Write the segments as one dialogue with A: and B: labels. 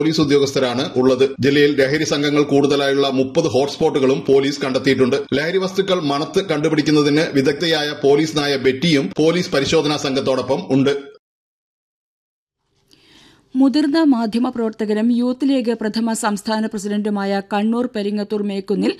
A: police ഉദ്യോഗസ്ഥരാണ് ഉള്ളത് ജില്ലയിൽ ലഹരി സംഘങ്ങൾ കൂടുതലായുള്ള മുപ്പത് ഹോട്ട്സ്പോട്ടുകളും പോലീസ് കണ്ടെത്തിയിട്ടുണ്ട് ലഹരി വസ്തുക്കൾ മണത്ത് കണ്ടുപിടിക്കുന്നതിന് വിദഗ്ധയായ പോലീസ് നായ ബെറ്റിയും പോലീസ് പരിശോധനാ സംഘത്തോടൊപ്പം ഉണ്ട്
B: മുതിർന്ന മാധ്യമപ്രവർത്തകനും യൂത്ത് ലീഗ് പ്രഥമ സംസ്ഥാന പ്രസിഡന്റുമായ കണ്ണൂർ പെരിങ്ങത്തൂർ മേക്കുന്നിൽ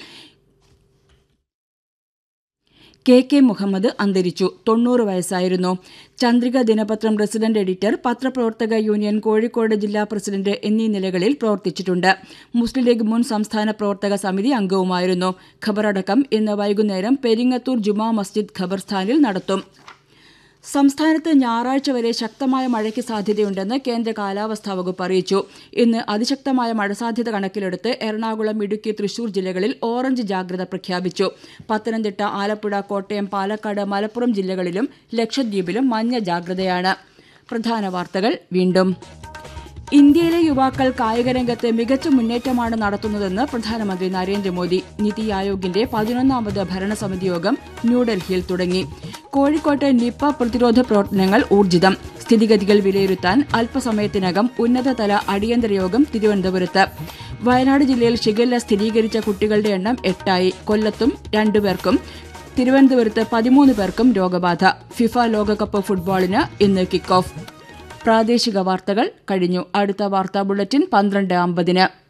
B: കെ കെ മുഹമ്മദ് അന്തരിച്ചു തൊണ്ണൂറ് വയസ്സായിരുന്നു ചന്ദ്രിക ദിനപത്രം റെസിഡന്റ് എഡിറ്റർ പത്രപ്രവർത്തക യൂണിയൻ കോഴിക്കോട് ജില്ലാ പ്രസിഡന്റ് എന്നീ നിലകളിൽ പ്രവർത്തിച്ചിട്ടുണ്ട് മുസ്ലിം ലീഗ് മുൻ സംസ്ഥാന പ്രവർത്തക സമിതി അംഗവുമായിരുന്നു ഖബറടക്കം ഇന്ന് വൈകുന്നേരം പെരിങ്ങത്തൂർ ജുമാ മസ്ജിദ് ഖബർസ്ഥാനിൽ നടത്തും സംസ്ഥാനത്ത് ഞായറാഴ്ച വരെ ശക്തമായ മഴയ്ക്ക് സാധ്യതയുണ്ടെന്ന് കേന്ദ്ര കാലാവസ്ഥാ വകുപ്പ് അറിയിച്ചു ഇന്ന് അതിശക്തമായ മഴ സാധ്യത കണക്കിലെടുത്ത് എറണാകുളം ഇടുക്കി തൃശൂർ ജില്ലകളിൽ ഓറഞ്ച് ജാഗ്രത പ്രഖ്യാപിച്ചു പത്തനംതിട്ട ആലപ്പുഴ കോട്ടയം പാലക്കാട് മലപ്പുറം ജില്ലകളിലും ലക്ഷദ്വീപിലും മഞ്ഞ ജാഗ്രതയാണ് പ്രധാന വാർത്തകൾ വീണ്ടും ഇന്ത്യയിലെ യുവാക്കൾ കായികരംഗത്ത് മികച്ച മുന്നേറ്റമാണ് നടത്തുന്നതെന്ന് പ്രധാനമന്ത്രി നരേന്ദ്രമോദി നിതി ആയോഗിന്റെ പതിനൊന്നാമത് ഭരണസമിതി യോഗം ന്യൂഡൽഹിയിൽ തുടങ്ങി കോഴിക്കോട്ട് നിപ്പ പ്രതിരോധ പ്രവർത്തനങ്ങൾ ഊർജിതം സ്ഥിതിഗതികൾ വിലയിരുത്താൻ അല്പസമയത്തിനകം ഉന്നതതല അടിയന്തര യോഗം തിരുവനന്തപുരത്ത് വയനാട് ജില്ലയിൽ ഷിഗല്ല സ്ഥിരീകരിച്ച കുട്ടികളുടെ എണ്ണം എട്ടായി കൊല്ലത്തും രണ്ടുപേർക്കും തിരുവനന്തപുരത്ത് പതിമൂന്ന് പേർക്കും രോഗബാധ ഫിഫ ലോകകപ്പ് ഫുട്ബോളിന് ഇന്ന് കിക്ക് ഓഫ് പ്രാദേശിക വാർത്തകൾ കഴിഞ്ഞു അടുത്ത വാർത്താ ബുള്ളറ്റിൻ പന്ത്രണ്ട് അമ്പതിന്